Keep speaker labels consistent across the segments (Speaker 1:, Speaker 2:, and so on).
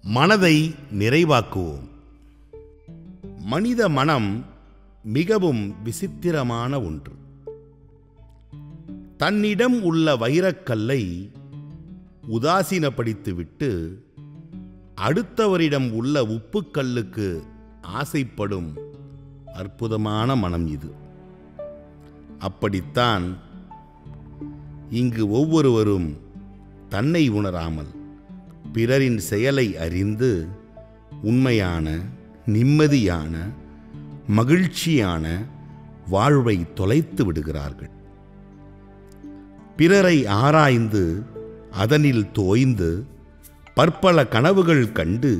Speaker 1: மனதை நிறைவாக்குவோம் மனித மனம் மிகவும் விசித்திரமான ஒன்று தன்னிடம் உள்ள வைரக்கல்லை உதாசீனப்படுத்திவிட்டு அடுத்தவரிடம் உள்ள உப்புக்கல்லுக்கு ஆசைப்படும் அற்புதமான மனம் இது அப்படித்தான் இங்கு ஒவ்வொருவரும் தன்னை உணராமல் பிறரின் செயலை அறிந்து உண்மையான நிம்மதியான மகிழ்ச்சியான வாழ்வை தொலைத்து விடுகிறார்கள் பிறரை ஆராய்ந்து அதனில் தோய்ந்து பற்பல கனவுகள் கண்டு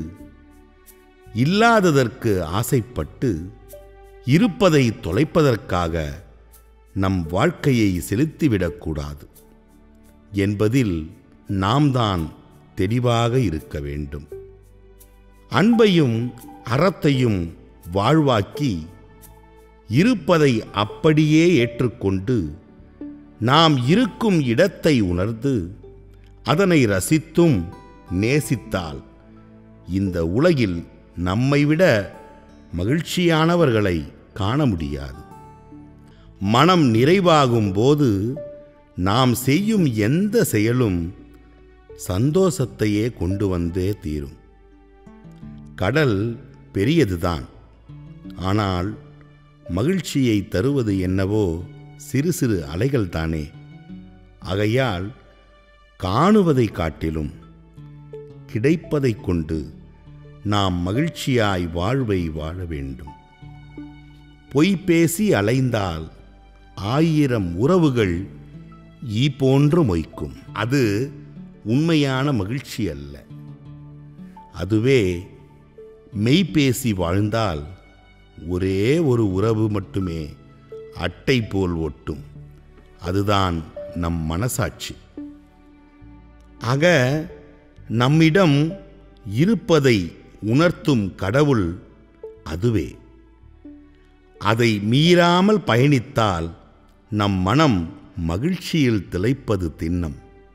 Speaker 1: இல்லாததற்கு ஆசைப்பட்டு இருப்பதை தொலைப்பதற்காக நம் வாழ்க்கையை செலுத்திவிடக்கூடாது என்பதில் நாம் தான் தெளிவாக இருக்க வேண்டும் அன்பையும் அறத்தையும் வாழ்வாக்கி இருப்பதை அப்படியே ஏற்றுக்கொண்டு நாம் இருக்கும் இடத்தை உணர்ந்து அதனை ரசித்தும் நேசித்தால் இந்த உலகில் நம்மை விட மகிழ்ச்சியானவர்களை காண முடியாது மனம் நிறைவாகும் போது நாம் செய்யும் எந்த செயலும் சந்தோஷத்தையே கொண்டு வந்தே தீரும் கடல் பெரியதுதான் ஆனால் மகிழ்ச்சியை தருவது என்னவோ சிறு சிறு அலைகள் தானே ஆகையால் காணுவதை காட்டிலும் கிடைப்பதைக் கொண்டு நாம் மகிழ்ச்சியாய் வாழ்வை வாழ வேண்டும் பொய் பேசி அலைந்தால் ஆயிரம் உறவுகள் ஈ போன்று மொய்க்கும் அது உண்மையான மகிழ்ச்சி அல்ல அதுவே மெய் பேசி வாழ்ந்தால் ஒரே ஒரு உறவு மட்டுமே அட்டை போல் ஒட்டும் அதுதான் நம் மனசாட்சி ஆக நம்மிடம் இருப்பதை உணர்த்தும் கடவுள் அதுவே அதை மீறாமல் பயணித்தால் நம் மனம் மகிழ்ச்சியில் திளைப்பது திண்ணம்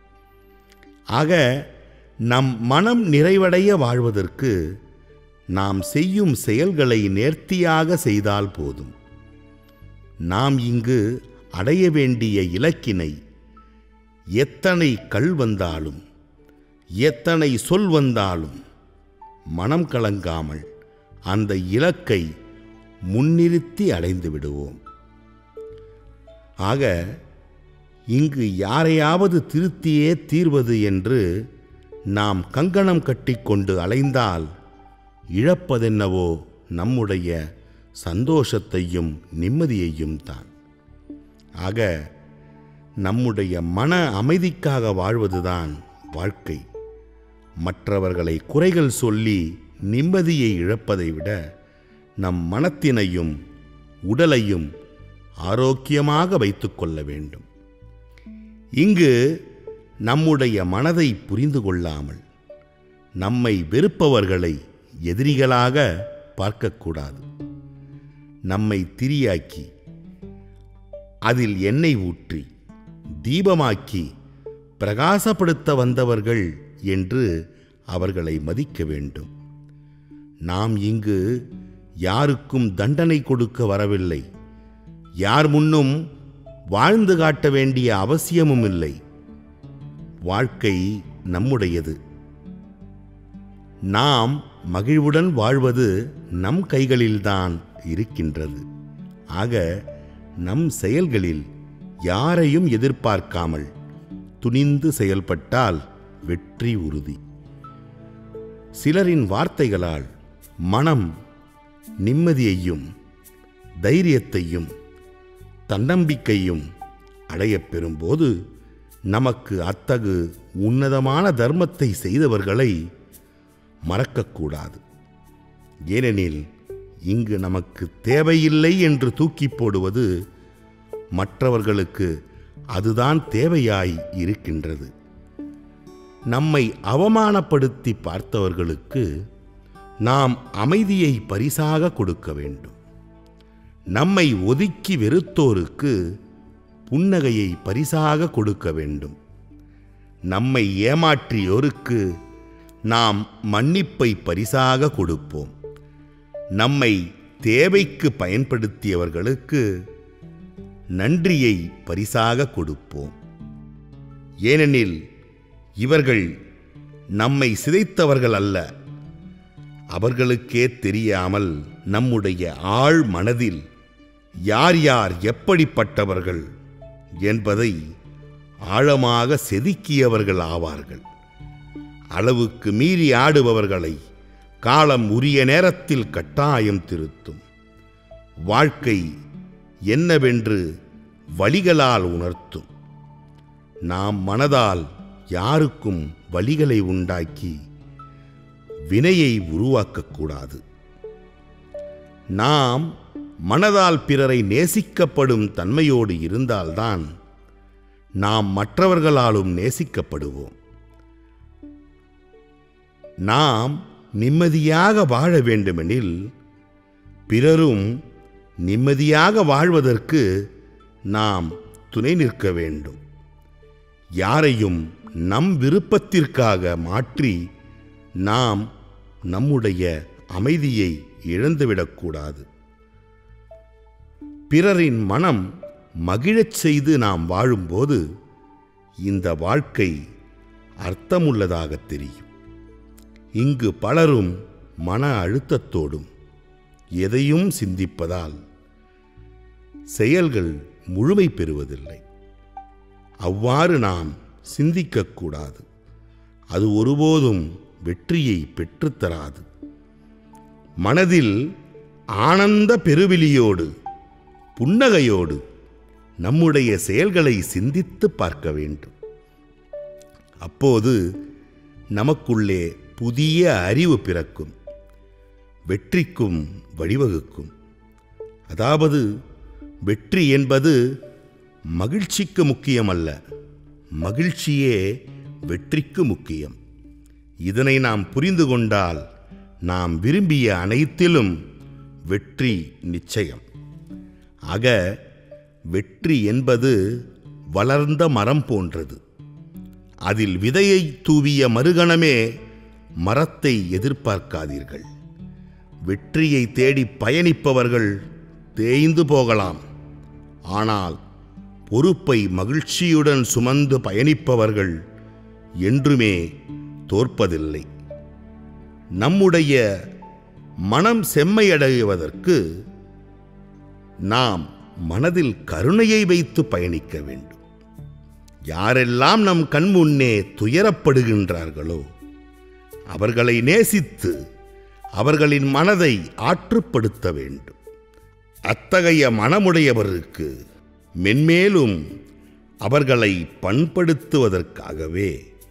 Speaker 1: ஆக நம் மனம் நிறைவடைய வாழ்வதற்கு நாம் செய்யும் செயல்களை நேர்த்தியாக செய்தால் போதும் நாம் இங்கு அடைய வேண்டிய இலக்கினை எத்தனை கல் வந்தாலும் எத்தனை சொல் வந்தாலும் மனம் கலங்காமல் அந்த இலக்கை முன்னிறுத்தி அடைந்து விடுவோம் ஆக இங்கு யாரையாவது திருத்தியே தீர்வது என்று நாம் கங்கணம் கட்டிக்கொண்டு அலைந்தால் இழப்பதென்னவோ நம்முடைய சந்தோஷத்தையும் நிம்மதியையும் தான் ஆக நம்முடைய மன அமைதிக்காக வாழ்வதுதான் வாழ்க்கை மற்றவர்களை குறைகள் சொல்லி நிம்மதியை இழப்பதை விட நம் மனத்தினையும் உடலையும் ஆரோக்கியமாக வைத்துக்கொள்ள வேண்டும் இங்கு நம்முடைய மனதை புரிந்து கொள்ளாமல் நம்மை வெறுப்பவர்களை எதிரிகளாக பார்க்கக்கூடாது நம்மை திரியாக்கி அதில் எண்ணெய் ஊற்றி தீபமாக்கி பிரகாசப்படுத்த வந்தவர்கள் என்று அவர்களை மதிக்க வேண்டும் நாம் இங்கு யாருக்கும் தண்டனை கொடுக்க வரவில்லை யார் முன்னும் வாழ்ந்து காட்ட வேண்டிய அவசியமும் இல்லை வாழ்க்கை நம்முடையது நாம் மகிழ்வுடன் வாழ்வது நம் கைகளில்தான் இருக்கின்றது ஆக நம் செயல்களில் யாரையும் எதிர்பார்க்காமல் துணிந்து செயல்பட்டால் வெற்றி உறுதி சிலரின் வார்த்தைகளால் மனம் நிம்மதியையும் தைரியத்தையும் தன்னம்பிக்கையும் அடையப் பெறும்போது நமக்கு அத்தகு உன்னதமான தர்மத்தை செய்தவர்களை மறக்கக்கூடாது ஏனெனில் இங்கு நமக்கு தேவையில்லை என்று தூக்கி போடுவது மற்றவர்களுக்கு அதுதான் தேவையாய் இருக்கின்றது நம்மை அவமானப்படுத்தி பார்த்தவர்களுக்கு நாம் அமைதியை பரிசாக கொடுக்க வேண்டும் நம்மை ஒதுக்கி வெறுத்தோருக்கு புன்னகையை பரிசாக கொடுக்க வேண்டும் நம்மை ஏமாற்றியோருக்கு நாம் மன்னிப்பை பரிசாக கொடுப்போம் நம்மை தேவைக்கு பயன்படுத்தியவர்களுக்கு நன்றியை பரிசாக கொடுப்போம் ஏனெனில் இவர்கள் நம்மை சிதைத்தவர்கள் அல்ல அவர்களுக்கே தெரியாமல் நம்முடைய ஆழ் மனதில் யார் யார் எப்படிப்பட்டவர்கள் என்பதை ஆழமாக செதுக்கியவர்கள் ஆவார்கள் அளவுக்கு மீறி ஆடுபவர்களை காலம் உரிய நேரத்தில் கட்டாயம் திருத்தும் வாழ்க்கை என்னவென்று வழிகளால் உணர்த்தும் நாம் மனதால் யாருக்கும் வழிகளை உண்டாக்கி வினையை உருவாக்கக்கூடாது நாம் மனதால் பிறரை நேசிக்கப்படும் தன்மையோடு இருந்தால்தான் நாம் மற்றவர்களாலும் நேசிக்கப்படுவோம் நாம் நிம்மதியாக வாழ வேண்டுமெனில் பிறரும் நிம்மதியாக வாழ்வதற்கு நாம் துணை நிற்க வேண்டும் யாரையும் நம் விருப்பத்திற்காக மாற்றி நாம் நம்முடைய அமைதியை இழந்துவிடக்கூடாது பிறரின் மனம் மகிழச் செய்து நாம் வாழும்போது இந்த வாழ்க்கை அர்த்தமுள்ளதாக தெரியும் இங்கு பலரும் மன அழுத்தத்தோடும் எதையும் சிந்திப்பதால் செயல்கள் முழுமை பெறுவதில்லை அவ்வாறு நாம் சிந்திக்கக்கூடாது அது ஒருபோதும் வெற்றியை பெற்றுத்தராது மனதில் ஆனந்த பெருவிலியோடு புன்னகையோடு நம்முடைய செயல்களை சிந்தித்து பார்க்க வேண்டும் அப்போது நமக்குள்ளே புதிய அறிவு பிறக்கும் வெற்றிக்கும் வழிவகுக்கும் அதாவது வெற்றி என்பது மகிழ்ச்சிக்கு முக்கியமல்ல மகிழ்ச்சியே வெற்றிக்கு முக்கியம் இதனை நாம் புரிந்து கொண்டால் நாம் விரும்பிய அனைத்திலும் வெற்றி நிச்சயம் ஆக வெற்றி என்பது வளர்ந்த மரம் போன்றது அதில் விதையை தூவிய மறுகணமே மரத்தை எதிர்பார்க்காதீர்கள் வெற்றியை தேடி பயணிப்பவர்கள் தேய்ந்து போகலாம் ஆனால் பொறுப்பை மகிழ்ச்சியுடன் சுமந்து பயணிப்பவர்கள் என்றுமே தோற்பதில்லை நம்முடைய மனம் செம்மையடைவதற்கு நாம் மனதில் கருணையை வைத்து பயணிக்க வேண்டும் யாரெல்லாம் நம் கண்முன்னே துயரப்படுகின்றார்களோ அவர்களை நேசித்து அவர்களின் மனதை ஆற்றுப்படுத்த வேண்டும் அத்தகைய மனமுடையவருக்கு மென்மேலும் அவர்களை பண்படுத்துவதற்காகவே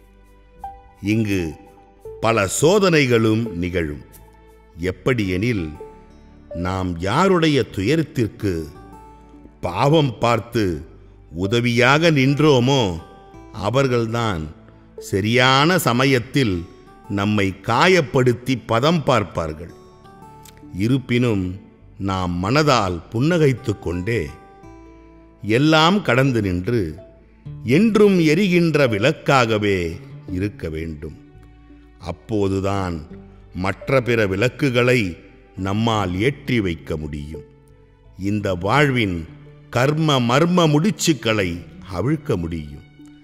Speaker 1: இங்கு பல சோதனைகளும் நிகழும் எப்படியெனில் நாம் யாருடைய துயரத்திற்கு பாவம் பார்த்து உதவியாக நின்றோமோ அவர்கள்தான் சரியான சமயத்தில் நம்மை காயப்படுத்தி பதம் பார்ப்பார்கள் இருப்பினும் நாம் மனதால் புன்னகைத்துக் கொண்டே எல்லாம் கடந்து நின்று என்றும் எரிகின்ற விளக்காகவே இருக்க வேண்டும் அப்போதுதான் மற்ற பிற விளக்குகளை நம்மால் ஏற்றி வைக்க முடியும் இந்த வாழ்வின் கர்ம மர்ம முடிச்சுக்களை அவிழ்க்க முடியும்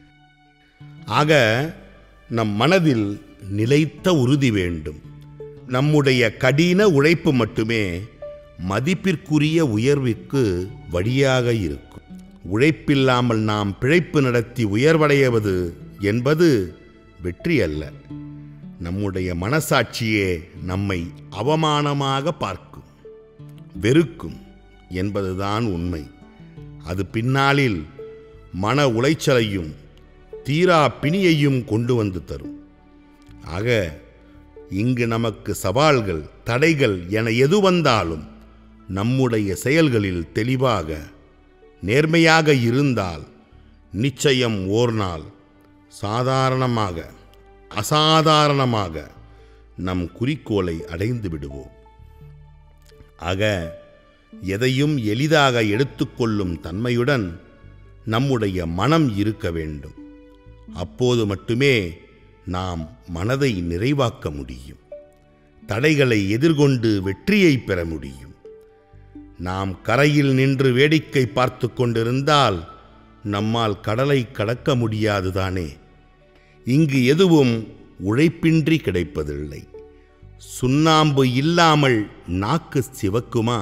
Speaker 1: ஆக நம் மனதில் நிலைத்த உறுதி வேண்டும் நம்முடைய கடின உழைப்பு மட்டுமே மதிப்பிற்குரிய உயர்விற்கு வழியாக இருக்கும் உழைப்பில்லாமல் நாம் பிழைப்பு நடத்தி உயர்வடைவது என்பது வெற்றி அல்ல நம்முடைய மனசாட்சியே நம்மை அவமானமாக பார்க்கும் வெறுக்கும் என்பதுதான் உண்மை அது பின்னாளில் மன உளைச்சலையும் தீரா பிணியையும் கொண்டு வந்து தரும் ஆக இங்கு நமக்கு சவால்கள் தடைகள் என எது வந்தாலும் நம்முடைய செயல்களில் தெளிவாக நேர்மையாக இருந்தால் நிச்சயம் ஓர் நாள் சாதாரணமாக அசாதாரணமாக நம் குறிக்கோளை அடைந்து விடுவோம் ஆக எதையும் எளிதாக எடுத்துக்கொள்ளும் தன்மையுடன் நம்முடைய மனம் இருக்க வேண்டும் அப்போது மட்டுமே நாம் மனதை நிறைவாக்க முடியும் தடைகளை எதிர்கொண்டு வெற்றியை பெற முடியும் நாம் கரையில் நின்று வேடிக்கை பார்த்து கொண்டிருந்தால் நம்மால் கடலை கடக்க முடியாதுதானே இங்கு எதுவும் உழைப்பின்றி கிடைப்பதில்லை சுண்ணாம்பு இல்லாமல் நாக்கு சிவக்குமா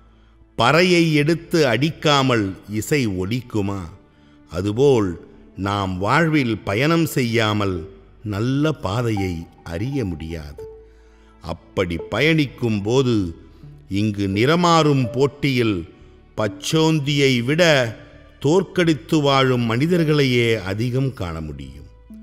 Speaker 1: பறையை எடுத்து அடிக்காமல் இசை ஒலிக்குமா அதுபோல் நாம் வாழ்வில் பயணம் செய்யாமல் நல்ல பாதையை அறிய முடியாது அப்படி பயணிக்கும் போது இங்கு நிறமாறும் போட்டியில் பச்சோந்தியை விட தோற்கடித்து வாழும் மனிதர்களையே அதிகம் காண முடியும்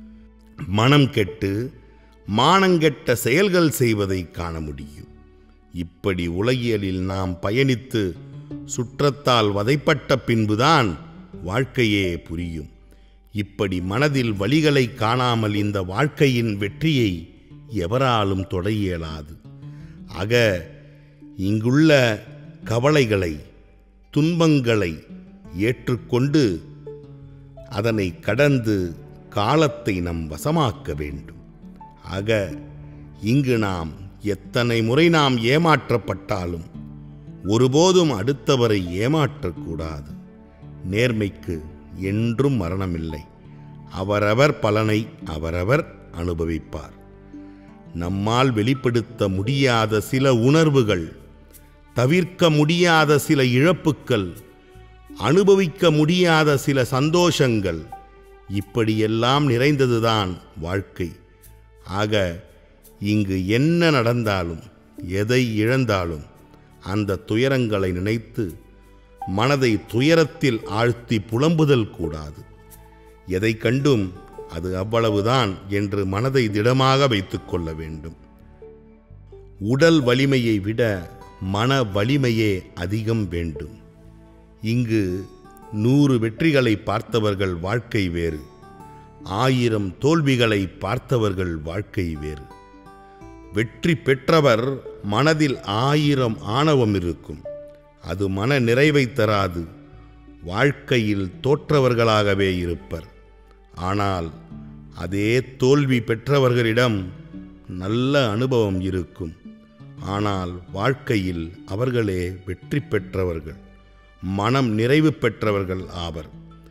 Speaker 1: மனம் கெட்டு மானங்கெட்ட செயல்கள் செய்வதை காண முடியும் இப்படி உலகியலில் நாம் பயணித்து சுற்றத்தால் வதைப்பட்ட பின்புதான் வாழ்க்கையே புரியும் இப்படி மனதில் வழிகளை காணாமல் இந்த வாழ்க்கையின் வெற்றியை எவராலும் தொட இயலாது ஆக இங்குள்ள கவலைகளை துன்பங்களை ஏற்றுக்கொண்டு அதனை கடந்து காலத்தை நம் வசமாக்க வேண்டும் ஆக இங்கு நாம் எத்தனை முறை நாம் ஏமாற்றப்பட்டாலும் ஒருபோதும் அடுத்தவரை ஏமாற்றக்கூடாது நேர்மைக்கு என்றும் மரணமில்லை அவரவர் பலனை அவரவர் அனுபவிப்பார் நம்மால் வெளிப்படுத்த முடியாத சில உணர்வுகள் தவிர்க்க முடியாத சில இழப்புக்கள் அனுபவிக்க முடியாத சில சந்தோஷங்கள் இப்படியெல்லாம் நிறைந்ததுதான் வாழ்க்கை ஆக இங்கு என்ன நடந்தாலும் எதை இழந்தாலும் அந்த துயரங்களை நினைத்து மனதை துயரத்தில் ஆழ்த்தி புலம்புதல் கூடாது எதை கண்டும் அது அவ்வளவுதான் என்று மனதை திடமாக வைத்துக்கொள்ள வேண்டும் உடல் வலிமையை விட மன வலிமையே அதிகம் வேண்டும் இங்கு நூறு வெற்றிகளை பார்த்தவர்கள் வாழ்க்கை வேறு ஆயிரம் தோல்விகளை பார்த்தவர்கள் வாழ்க்கை வேறு வெற்றி பெற்றவர் மனதில் ஆயிரம் ஆணவம் இருக்கும் அது மன நிறைவை தராது வாழ்க்கையில் தோற்றவர்களாகவே இருப்பர் ஆனால் அதே தோல்வி பெற்றவர்களிடம் நல்ல அனுபவம் இருக்கும் ஆனால் வாழ்க்கையில் அவர்களே வெற்றி பெற்றவர்கள் மனம் நிறைவு பெற்றவர்கள் ஆவர்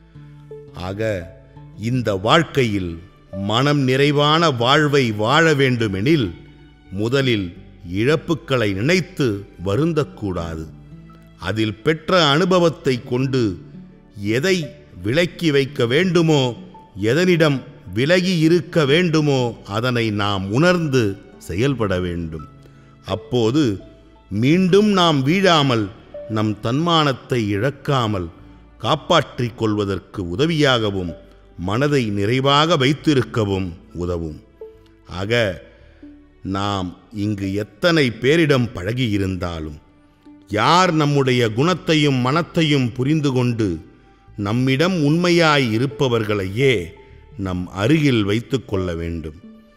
Speaker 1: ஆக இந்த வாழ்க்கையில் மனம் நிறைவான வாழ்வை வாழ வேண்டுமெனில் முதலில் இழப்புக்களை நினைத்து வருந்தக்கூடாது அதில் பெற்ற அனுபவத்தை கொண்டு எதை விலக்கி வைக்க வேண்டுமோ எதனிடம் விலகி இருக்க வேண்டுமோ அதனை நாம் உணர்ந்து செயல்பட வேண்டும் அப்போது மீண்டும் நாம் வீழாமல் நம் தன்மானத்தை இழக்காமல் காப்பாற்றிக் கொள்வதற்கு உதவியாகவும் மனதை நிறைவாக வைத்திருக்கவும் உதவும் ஆக நாம் இங்கு எத்தனை பேரிடம் பழகியிருந்தாலும் யார் நம்முடைய குணத்தையும் மனத்தையும் புரிந்து கொண்டு நம்மிடம் உண்மையாய் இருப்பவர்களையே நம் அருகில் வைத்துக் கொள்ள வேண்டும்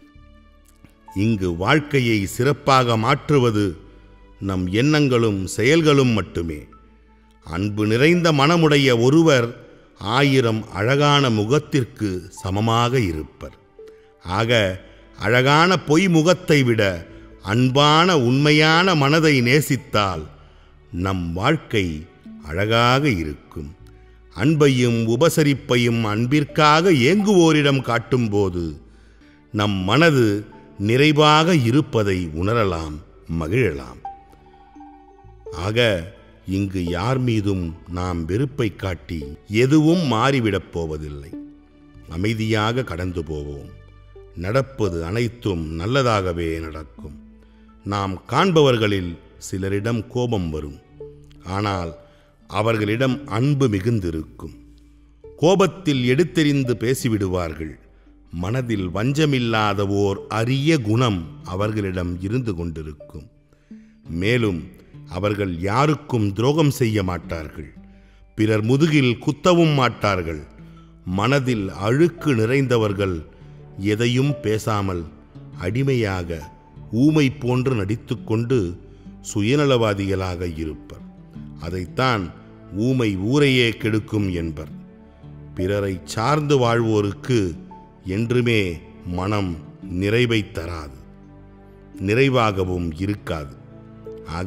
Speaker 1: இங்கு வாழ்க்கையை சிறப்பாக மாற்றுவது நம் எண்ணங்களும் செயல்களும் மட்டுமே அன்பு நிறைந்த மனமுடைய ஒருவர் ஆயிரம் அழகான முகத்திற்கு சமமாக இருப்பர் ஆக அழகான பொய் முகத்தை விட அன்பான உண்மையான மனதை நேசித்தால் நம் வாழ்க்கை அழகாக இருக்கும் அன்பையும் உபசரிப்பையும் அன்பிற்காக ஏங்குவோரிடம் காட்டும்போது நம் மனது நிறைவாக இருப்பதை உணரலாம் மகிழலாம் ஆக இங்கு யார் மீதும் நாம் வெறுப்பை காட்டி எதுவும் மாறிவிடப் போவதில்லை அமைதியாக கடந்து போவோம் நடப்பது அனைத்தும் நல்லதாகவே நடக்கும் நாம் காண்பவர்களில் சிலரிடம் கோபம் வரும் ஆனால் அவர்களிடம் அன்பு மிகுந்திருக்கும் கோபத்தில் எடுத்தெறிந்து பேசிவிடுவார்கள் மனதில் வஞ்சமில்லாத ஓர் அரிய குணம் அவர்களிடம் இருந்து கொண்டிருக்கும் மேலும் அவர்கள் யாருக்கும் துரோகம் செய்ய மாட்டார்கள் பிறர் முதுகில் குத்தவும் மாட்டார்கள் மனதில் அழுக்கு நிறைந்தவர்கள் எதையும் பேசாமல் அடிமையாக ஊமை போன்று நடித்துக்கொண்டு சுயநலவாதிகளாக இருப்பர் அதைத்தான் ஊமை ஊரையே கெடுக்கும் என்பர் பிறரை சார்ந்து வாழ்வோருக்கு என்றுமே மனம் நிறைவை தராது நிறைவாகவும் இருக்காது ஆக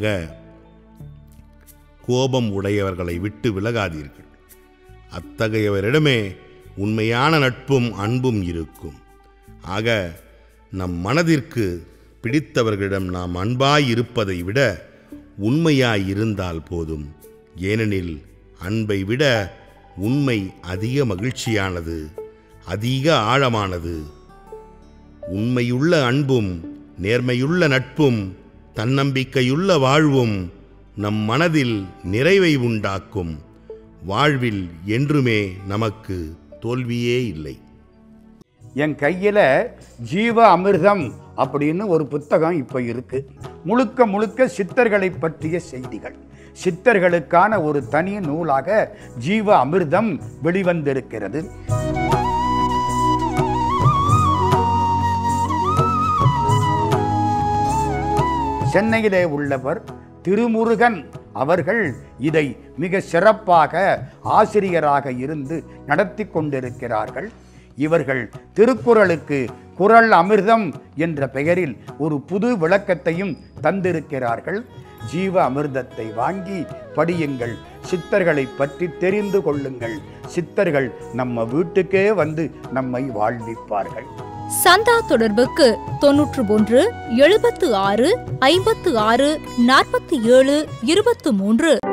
Speaker 1: கோபம் உடையவர்களை விட்டு விலகாதீர்கள் அத்தகையவரிடமே உண்மையான நட்பும் அன்பும் இருக்கும் ஆக நம் மனதிற்கு பிடித்தவர்களிடம் நாம் அன்பாய் இருப்பதை விட உண்மையாய் இருந்தால் போதும் ஏனெனில் அன்பை விட உண்மை அதிக மகிழ்ச்சியானது அதிக ஆழமானது உண்மையுள்ள அன்பும் நேர்மையுள்ள நட்பும் தன்னம்பிக்கையுள்ள வாழ்வும் நம் மனதில் நிறைவை உண்டாக்கும் வாழ்வில் என்றுமே நமக்கு தோல்வியே இல்லை
Speaker 2: என் கையில் ஜீவ அமிர்தம் அப்படின்னு ஒரு புத்தகம் இப்போ இருக்கு முழுக்க முழுக்க சித்தர்களை பற்றிய செய்திகள் சித்தர்களுக்கான ஒரு தனி நூலாக ஜீவ அமிர்தம் வெளிவந்திருக்கிறது சென்னையிலே உள்ளவர் திருமுருகன் அவர்கள் இதை மிக சிறப்பாக ஆசிரியராக இருந்து நடத்தி கொண்டிருக்கிறார்கள் இவர்கள் திருக்குறளுக்கு குறள் அமிர்தம் என்ற பெயரில் ஒரு புது விளக்கத்தையும் தந்திருக்கிறார்கள் ஜீவ அமிர்தத்தை வாங்கி படியுங்கள் சித்தர்களை பற்றி தெரிந்து கொள்ளுங்கள் சித்தர்கள் நம்ம வீட்டுக்கே வந்து நம்மை வாழ்விப்பார்கள்
Speaker 3: சந்தா தொடர்புக்கு தொன்னூற்று ஒன்று எழுபத்து ஆறு ஐம்பத்து ஆறு நாற்பத்தி ஏழு இருபத்து மூன்று